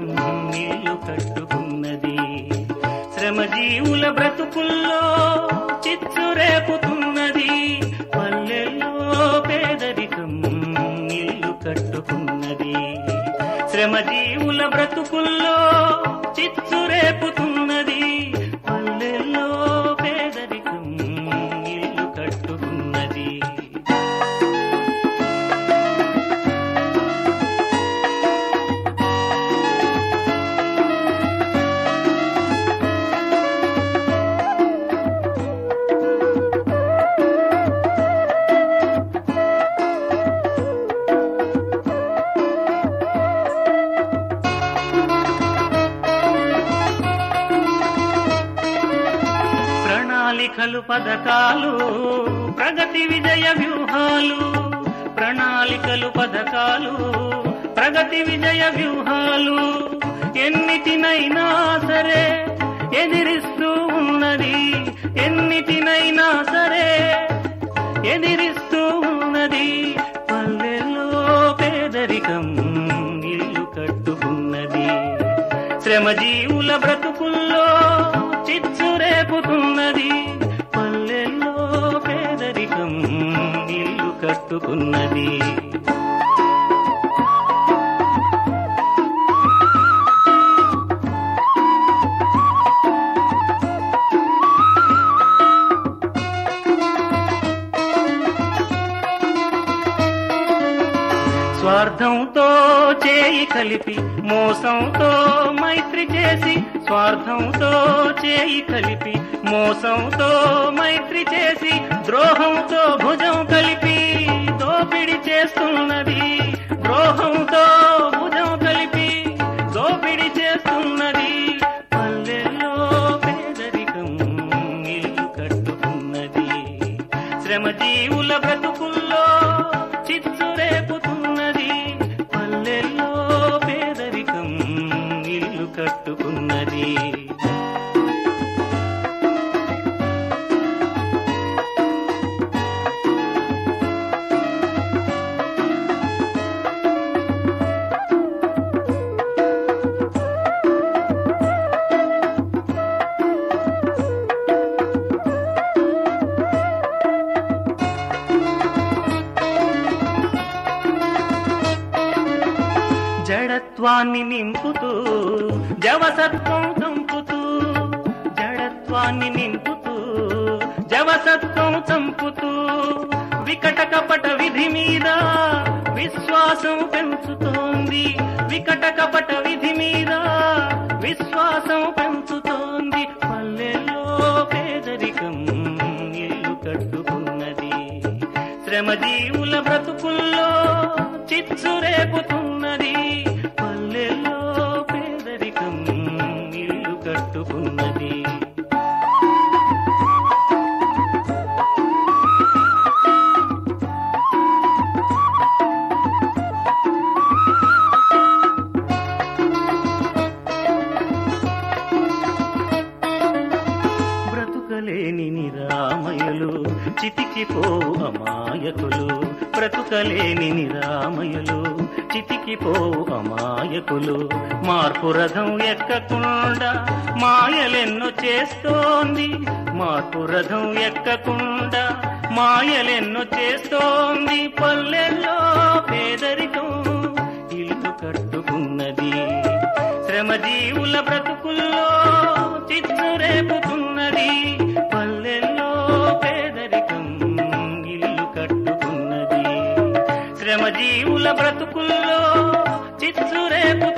పేదరికం ఇల్లు కట్టుకున్నది శ్రమజీవుల బ్రతుకుల్లో చిచ్చు రేపుతున్నది పల్లెల్లో పేదరికం ఇల్లు కట్టుకున్నది శ్రమజీవుల బ్రతుకుల్లో చిచ్చు రేపుతున్నది పల్లెల్లో పేదరికం ఇల్లు కట్టుకున్నది ప్రణాళికలు పథకాలు ప్రగతి విజయ వ్యూహాలు ప్రణాళికలు పథకాలు ప్రగతి విజయ వ్యూహాలు ఎన్నిటినైనా సరే ఎదిరిస్తూ ఉన్నది ఎన్నిటినైనా సరే ఎదిరిస్తూ ఉన్నది పల్లెల్లో పేదరికం ఇల్లు కట్టుకున్నది శ్రమజీవుల బ్రతుకుల్లో చిచ్చు రేపుతున్నది పల్లెల్లో పేదరికం ఇల్లు కట్టుకున్నది స్వార్థంతో చేయి కలిపి మోసంతో మైత్రి చేసి స్వార్థంతో చేయి కలిపి మోసంతో మైత్రి చేసి ద్రోహంతో భుజం కలిపి దోపిడి చేస్తున్నది ద్రోహంతో భుజం కలిపి దోపిడి చేస్తున్నది పల్లెల్లో పేదరికం ఇల్లు కట్టుకున్నది శ్రమజీవుల బ్రతుకుల్లో చిచ్చు రేపుతున్నది పల్లెల్లో పేదరికం ఇల్లు కట్టుకున్నది జడత్వాన్ని నింపుతూ జవసత్వం చంపుతూ జడత్వాన్ని నింపుతూ జవసత్వం చంపుతూ వికట కపట విధి మీద విశ్వాసం పెంచుతోంది వికట కపట విధి మీద విశ్వాసం పెంచుతోంది పల్లెల్లో పేదరికం ఇల్లు కట్టుకున్నది శ్రమజీవుల బ్రతుకుల్లో చిచ్చు రేపుతున్నది పల్లెల్లో పేదరికం ఇల్లు కట్టుకున్నది బ్రతుకలేని నిరామయులు చితికిపోవు అమాయకులు బ్రతుకలేని నిరామయులు చితికిపోవు అమాయకులు మార్పు రథం ఎక్కకుండా మాయలెన్నో చేస్తోంది మార్పు రథం ఎక్కకుండా మాయలెన్నో చేస్తోంది పల్లెల్లో పేదరికం ఇల్లు కట్టుకున్నది శ్రమజీవుల బ్రతుకుల్లో చిచ్చు రేపుతున్నది పల్లెల్లో పేదరికం ఇల్లు కట్టుకున్నది శ్రమజీవుల బ్రతుకుల్లో చిచ్చు రేపు